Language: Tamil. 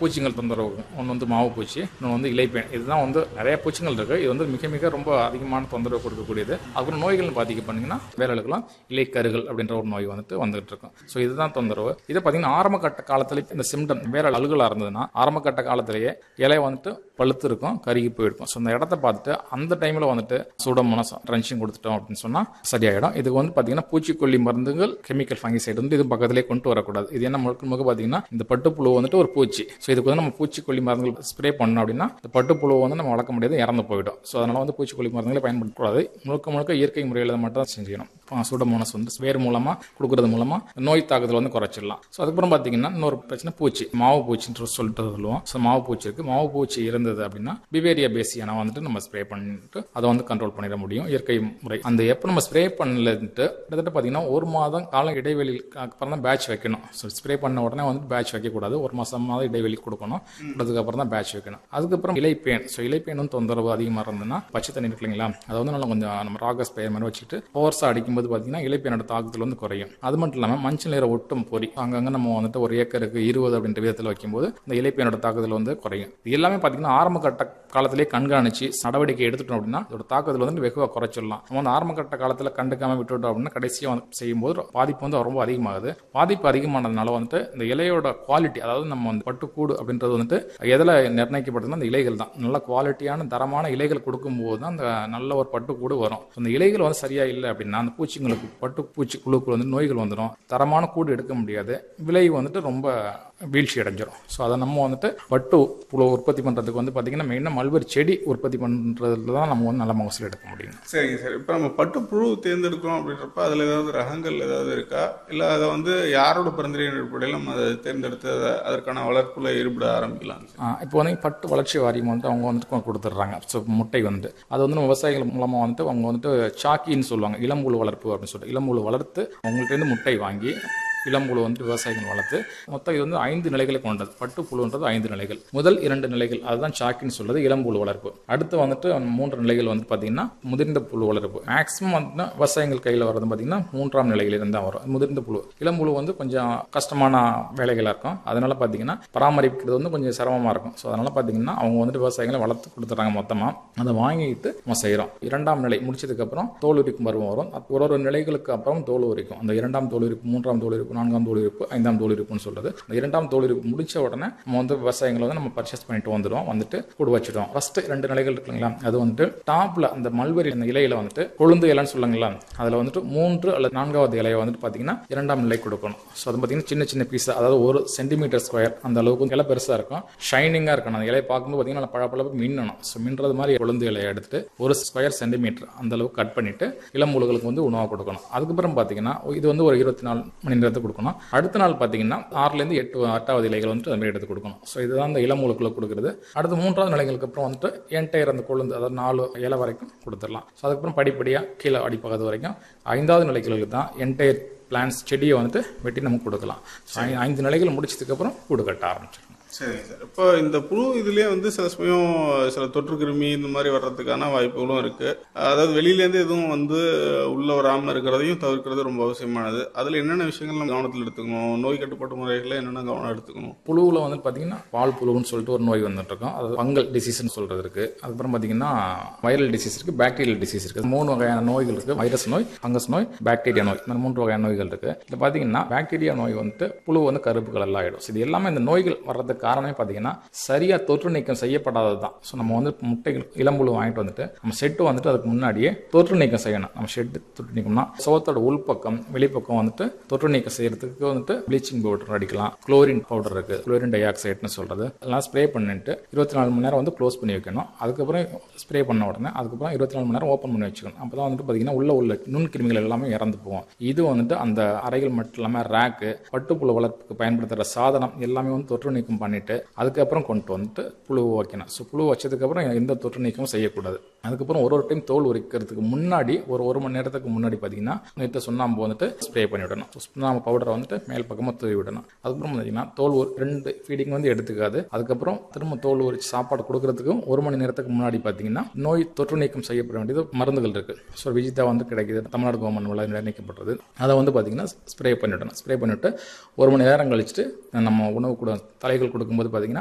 பூச்சிகள் தொந்தரவு ஒன்று வந்து மாவு பூச்சி இன்னொன்று வந்து இலைப்பேன் இதுதான் வந்து நிறைய பூச்சிகள் இருக்குது இது வந்து மிக மிக ரொம்ப அதிகமான தொந்தரவு கொடுக்கக்கூடியது அப்புறம் நோய்கள்னு பார்த்திங்க பண்ணிங்கன்னா வேலைகளுக்கெல்லாம் இலைக்கருகள் அப்படின்ற ஒரு நோய் வந்துட்டு வந்துகிட்டு இருக்கும் ஸோ இதுதான் தொந்தரவு இதை பார்த்தீங்கன்னா ஆரம்ப கட்ட காலத்தில் இந்த சிம்டம் வேற அழுகலாக இருந்ததுன்னா ஆரம்ப கட்ட காலத்திலேயே இலை வந்துட்டு பழுத்து இருக்கும் கருகி போயிருக்கும் ஸோ அந்த இடத்த பார்த்துட்டு அந்த டைமில் வந்துட்டு சூடமோனஸ் ட்ரென்ச்சிங் கொடுத்துட்டோம் அப்படின்னு சொன்னால் சரியாயிடும் இதுக்கு வந்து பார்த்தீங்கன்னா பூச்சிக்கொல்லி மருந்துகள் கெமிக்கல் ஃபங்கிசைடு வந்து இது பக்கத்திலே கொண்டு வரக்கூடாது இது என்ன முழுக்க முழுக்க பார்த்தீங்கன்னா இந்த பட்டுப்புழு வந்துட்டு ஒரு பூச்சி ஸோ இதுக்கு வந்து நம்ம பூச்சிக்கொல்லி மருந்துகள் ஸ்ப்ரே பண்ணோம் அப்படின்னா இந்த பட்டுப்புழு வந்து நம்ம வளர்க்க முடியாது இறந்து போயிடும் ஸோ அதனால வந்து பூச்சிக்கொல்லி மருந்துகளை பயன்படுத்தக்கூடாது முழுக்க முழுக்க இயற்கை முறையில் மட்டும் தான் செஞ்சுக்கணும் சூடமோனஸ் வந்து வேர் மூலமாக கொடுக்கறது மூலமாக நோய் தாக்குதல் வந்து குறைச்சிடலாம் ஸோ அதுக்கப்புறம் பார்த்தீங்கன்னா இன்னொரு பிரச்சனை பூச்சி மாவு பூச்சின்னு சொல்லிட்டு சொல்லுவோம் ஸோ மாவு பூச்சி இருக்கு மாவு பூச்சி இருந்தது அப்படின்னா பிவேரியா பேசியானா வந்துட்டு நம்ம ஸ்ப்ரே பண்ணிட்டு அதை வந்து கண்ட்ரோல் பண்ணிட முடியும் இயற்கை முறை அந்த எப்போ நம்ம ஸ்ப்ரே பண்ணலன்ட்டு கிட்டத்தட்ட பார்த்தீங்கன்னா ஒரு மாதம் கால இடைவெளிக்கு அப்புறம் தான் பேட்ச் வைக்கணும் ஸோ ஸ்ப்ரே பண்ண உடனே வந்து பேட்ச் வைக்கக்கூடாது ஒரு மாதமாவது இடைவெளி கொடுக்கணும் கொடுத்ததுக்கப்புறம் தான் பேட்ச் வைக்கணும் அதுக்கப்புறம் இலைப்பேன் ஸோ இலைப்பேனும் தொந்தரவு அதிகமாக இருந்ததுன்னா பச்சை தண்ணி இருக்கு இல்லைங்களா அதை வந்து நல்லா கொஞ்சம் நம்ம ராகஸ் பெயர் மாதிரி வச்சுட்டு ஃபோர்ஸாக அடிக்கும்போது பார்த்தீங்கன்னா இலைப்பேனோட தாக்குதல் வந்து குறையும் அது மட்டும் இல்லாமல் மஞ்சள் நிற ஒட்டும் பொறி அங்கங்கே நம்ம வந்துட்டு ஒரு ஏக்கருக்கு இருபது அப்படின்ற விதத்தில் வைக்கும்போது இந்த இலைப்பேனோட தாக்குதல் வந்து குறையும் இது எல்லாமே பார்த்தீங்கன்னா ஆரம்ப கட்ட காலத்திலே கண்காணிச்சு நடவடிக்கை எடுத்துட்டோம் அப்படின்னா இதோட தாக்குதல் வந்து வெகுவாக குறைச்சிடலாம் நம்ம வந்து ஆரம்ப கட்ட காலத்தில் கண்டுக்காம விட்டுட்டோம் அப்படின்னா கடைசியாக வந்து செய்யும்போது பாதிப்பு வந்து ரொம்ப அதிகமாகுது பாதிப்பு அதிகமானதுனால வந்துட்டு இந்த இலையோட குவாலிட்டி அதாவது நம்ம வந்து பட்டுக்கூடு அப்படின்றது வந்துட்டு எதில் நிர்ணயிக்கப்படுதுன்னா அந்த இலைகள் தான் நல்ல குவாலிட்டியான தரமான இலைகள் கொடுக்கும்போது தான் அந்த நல்ல ஒரு பட்டுக்கூடு வரும் அந்த இலைகள் வந்து சரியா இல்லை அப்படின்னா அந்த பூச்சிங்களுக்கு பட்டு பூச்சி குழுக்கள் வந்து நோய்கள் வந்துடும் தரமான கூடு எடுக்க முடியாது விலை வந்துட்டு ரொம்ப வீழ்ச்சி அடைஞ்சிரும் ஸோ அதை நம்ம வந்துட்டு பட்டு புழு உற்பத்தி பண்ணுறதுக்கு வந்து பார்த்திங்கன்னா மெயினாக மல்பெரி செடி உற்பத்தி பண்ணுறதுல தான் நம்ம வந்து நல்ல மகசூல் எடுக்க முடியும் சரிங்க சார் இப்போ நம்ம பட்டுப்புழு தேர்ந்தெடுக்கிறோம் அப்படின்றப்ப அதில் ஏதாவது ரகங்கள் ஏதாவது இருக்கா இல்லை அதை வந்து யாரோட பரிந்துரையின் அடிப்படையில் நம்ம அதை தேர்ந்தெடுத்து அதை அதற்கான வளர்ப்புல ஈடுபட ஆரம்பிக்கலாம் ஆ, இப்போ வந்து பட்டு வளர்ச்சி வாரியம் வந்துட்டு அவங்க வந்துட்டு கொ- கொடுத்துட்றாங்க ஸோ முட்டை வந்து அது வந்து நம்ம விவசாயிகள் மூலமாக வந்துட்டு அவங்க வந்துட்டு சாக்கின்னு சொல்லுவாங்க இளம்புழு வளர்ப்பு அப்படின்னு சொல்லிட்டு இளம்புழு வளர்த்து அவங்கள்ட்டேருந்து முட்டை வாங்கி இளம்புழு வந்து விவசாயிகள் வளர்த்து மொத்தம் இது வந்து ஐந்து நிலைகளை கொண்டது பட்டுப்புழுன்றது ஐந்து நிலைகள் முதல் இரண்டு நிலைகள் அதுதான் சாக்கின்னு சொல்றது இளம்புழு வளர்ப்பு அடுத்து வந்துட்டு மூன்று நிலைகள் வந்து பார்த்தீங்கன்னா முதிர்ந்த புழு வளர்ப்பு மேக்ஸிமம் வந்து விவசாயிகள் கையில் வர்றது பார்த்தீங்கன்னா மூன்றாம் நிலையில இருந்து தான் வரும் முதிர்ந்த புழு இளம்புழு வந்து கொஞ்சம் கஷ்டமான வேலைகளாக இருக்கும் அதனால பார்த்தீங்கன்னா பராமரிக்கிறது வந்து கொஞ்சம் சிரமமாக இருக்கும் ஸோ அதனால பார்த்தீங்கன்னா அவங்க வந்துட்டு விவசாயிகளை வளர்த்து கொடுத்துட்றாங்க மொத்தமாக அதை வாங்கிட்டு நம்ம செய்கிறோம் இரண்டாம் நிலை முடிச்சதுக்கப்புறம் தோல் உரிக்கும் பருவம் வரும் அப்ப ஒரு ஒரு நிலைகளுக்கு அப்புறம் தோல் உரிக்கும் அந்த இரண்டாம் தோல் உரிப்பு மூன்றாம் தோல் உரிப்பு நான்காம் தோல் உரிப்பு ஐந்தாம் தோல் உரிப்புன்னு சொல்றது அந்த இரண்டாம் தோல் உரிப்பு முடிச்ச உடனே நம்ம வந்து விவசாயிகளை வந்து நம்ம பர்ச்சேஸ் பண்ணிட்டு வந்துடுவோம் வந்துட்டு கூடு வச்சிடுவோம் ஃபர்ஸ்ட் ரெண்டு நிலைகள் இருக்குங்களா அது வந்துட்டு டாப்ல அந்த மல்பெரி அந்த இலையில வந்துட்டு கொழுந்து இலைன்னு சொல்லுங்களா அதுல வந்துட்டு மூன்று அல்லது நான்காவது இலையை வந்துட்டு பாத்தீங்கன்னா இரண்டாம் நிலை கொடுக்கணும் ஸோ அது பார்த்தீங்கன்னா சின்ன சின்ன பீஸ் அதாவது ஒரு சென்டிமீட்டர் ஸ்கொயர் அந்த அளவுக்கு இலை பெருசா இருக்கும் ஷைனிங்கா இருக்கணும் அந்த இலையை பார்க்கும்போது பார்த்தீங்கன்னா நல்லா பழப்பழப்பு மின்னணும் ஸோ மின்றது மாதிரி கொழுந்து இலையை எடுத்துட்டு ஒரு ஸ்கொயர் சென்டிமீட்டர் அந்த அளவுக்கு கட் பண்ணிட்டு இளம்புழுகளுக்கு வந்து உணவாக கொடுக்கணும் அதுக்கப்புறம் பார்த்தீங்கன்னா இது வந்து ஒரு இருபத்தி நாலு மணி நேரத்துக்கு கொடுக்கணும் அடுத்த நாள் பார்த்தீங்கன்னா ஆறுலேருந்து எட்டு எட்டாவது இலைகள் வந்துட்டு அது மாதிரி எடுத்து கொடுக்கணும் ஸோ இதுதான் அந்த இளமுழுக்களை கொடுக்குறது அடுத்து மூன்றாவது நிலைகளுக்கு அப்புறம் வந்துட்டு என்டையர் அந்த கொழுந்து அதாவது நாலு இலை வரைக்கும் கொடுத்துடலாம் ஸோ அதுக்கப்புறம் படிப்படியாக கீழே அடிப்பகுதி வரைக்கும் ஐந்தாவது நிலைகளுக்கு தான் என்டையர் பிளான்ஸ் செடியை வந்துட்டு வெட்டி நம்ம கொடுக்கலாம் ஸோ ஐ- ஐந்து நிலைகள் முடிச்சதுக்கப்புறம் கூடு கட்ட ஆரம்பிச்சிடும் சரிங்க சார் இப்போ இந்த புழு இதுலயே வந்து சில சமயம் சில தொற்று கிருமி இந்த மாதிரி வர்றதுக்கான வாய்ப்புகளும் இருக்கு அதாவது வெளியிலேருந்து எதுவும் வந்து உள்ள வராமல் இருக்கிறதையும் தவிர்க்கிறது ரொம்ப அவசியமானது அதுல என்னென்ன விஷயங்கள் நம்ம கவனத்தில் எடுத்துக்கணும் நோய் கட்டுப்பாட்டு முறைகளை என்னென்ன கவனம் எடுத்துக்கணும் புழுவில் வந்து பார்த்தீங்கன்னா பால் புழுன்னு சொல்லிட்டு ஒரு நோய் வந்துட்டு இருக்கும் அது ஃபங்கல் டிசீஸ்னு சொல்றது இருக்கு அதுக்கப்புறம் பார்த்தீங்கன்னா வைரல் டிசீஸ் இருக்கு பாக்டீரியல் டிசீஸ் இருக்கு மூணு வகையான நோய்கள் இருக்கு வைரஸ் நோய் ஃபங்கஸ் நோய் பாக்டீரியா நோய் இந்த மூன்று வகையான நோய்கள் இருக்கு இதில் பார்த்தீங்கன்னா பாக்டீரியா நோய் வந்துட்டு புழு வந்து கருப்பு கலர்ல ஆயிடும் So இது எல்லாமே இந்த நோய்கள் வர்றதுக்கு காரணமே பார்த்தீங்கன்னா சரியா தொற்று நீக்கம் செய்யப்படாதது தான் ஸோ நம்ம வந்து முட்டைகள் இளம்புழு வாங்கிட்டு வந்துட்டு நம்ம செட்டு வந்துட்டு அதுக்கு முன்னாடியே தொற்று நீக்கம் செய்யணும் நம்ம ஷெட்டு தொற்று நீக்கம்னா சோத்தோட உள்பக்கம் வெளிப்பக்கம் வந்துட்டு தொற்று நீக்கம் செய்யறதுக்கு வந்துட்டு ப்ளீச்சிங் பவுடர் அடிக்கலாம் குளோரின் பவுடர் இருக்கு குளோரின் டை ஆக்சைடுன்னு சொல்றது எல்லாம் ஸ்ப்ரே பண்ணிட்டு இருபத்தி நாலு மணி நேரம் வந்து க்ளோஸ் பண்ணி வைக்கணும் அதுக்கப்புறம் ஸ்ப்ரே பண்ண உடனே அதுக்கப்புறம் இருபத்தி நாலு மணி நேரம் ஓப்பன் பண்ணி வச்சுக்கணும் அப்போ தான் வந்துட்டு பார்த்தீங்கன்னா உள்ள உள்ள நுண்கிருமிகள் எல்லாமே இறந்து போகும் இது வந்துட்டு அந்த அறைகள் மட்டும் இல்லாமல் ரேக்கு பட்டுப்புழு வளர்ப்புக்கு பயன்படுத்துகிற சாதனம் எல்லாமே வந்து தொற்று நீக்கம் பண்ணிட்டு அதுக்கப்புறம் கொண்டு வந்துட்டு புழு வைக்கணும் ஸோ புழு வச்சதுக்கப்புறம் எந்த தொற்று நீக்கமும் செய்யக்கூடாது அதுக்கப்புறம் ஒரு ஒரு டைம் தோல் உரிக்கிறதுக்கு முன்னாடி ஒரு ஒரு மணி நேரத்துக்கு முன்னாடி பார்த்தீங்கன்னா நேற்று சுண்ணாம்பு வந்துட்டு ஸ்ப்ரே பண்ணி விடணும் So, சுண்ணாம்பு பவுடரை வந்துட்டு மேல் பக்கமாக தூவி விடணும் அதுக்கப்புறம் பார்த்தீங்கன்னா தோல் ஒரு ரெண்டு ஃபீடிங் வந்து எடுத்துக்காது அதுக்கப்புறம் திரும்ப தோல் உரிச்சு சாப்பாடு கொடுக்கறதுக்கும் ஒரு மணி நேரத்துக்கு முன்னாடி பார்த்தீங்கன்னா நோய் தொற்று நீக்கம் செய்யப்பட வேண்டியது மருந்துகள் இருக்கு ஸோ விஜிதா வந்து கிடைக்குது தமிழ்நாடு கவர்மெண்ட் நிர்ணயிக்கப்பட்டது அதை வந்து பார்த்தீங்கன்னா ஸ்ப்ரே பண்ணிவிடணும் ஸ்ப்ரே பண்ணிவிட்டு ஒரு மணி நேரம் கழிச்சுட்டு நம்ம உணவு கூட தலைகள் கொடுக்கும்போது பார்த்தீங்கன்னா